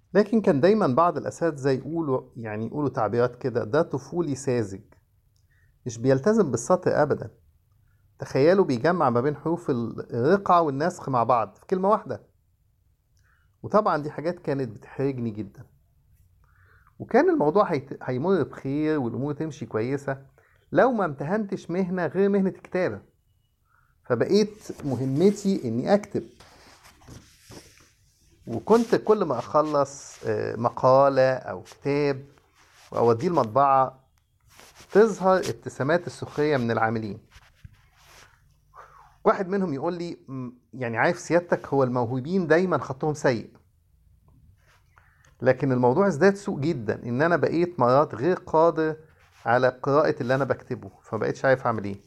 لكن كان دايما بعض الأساتذة يقولوا يعني يقولوا تعبيرات كده ده طفولي ساذج مش بيلتزم بالسطر أبدا تخيلوا بيجمع ما بين حروف الرقعة والنسخ مع بعض في كلمة واحدة وطبعا دي حاجات كانت بتحرجني جدا وكان الموضوع هيت- هيمر بخير والأمور تمشي كويسة لو ما امتهنتش مهنة غير مهنة الكتابة فبقيت مهمتي إني أكتب وكنت كل ما أخلص آه، مقالة أو كتاب وأوديه المطبعة تظهر ابتسامات السخرية من العاملين واحد منهم يقول لي "م، يعني عارف سيادتك هو الموهوبين دايما خطهم سيء لكن الموضوع ازداد سوء جدا ان انا بقيت مرات غير قادر على قراءة اللي انا بكتبه فبقيتش عارف اعمل ايه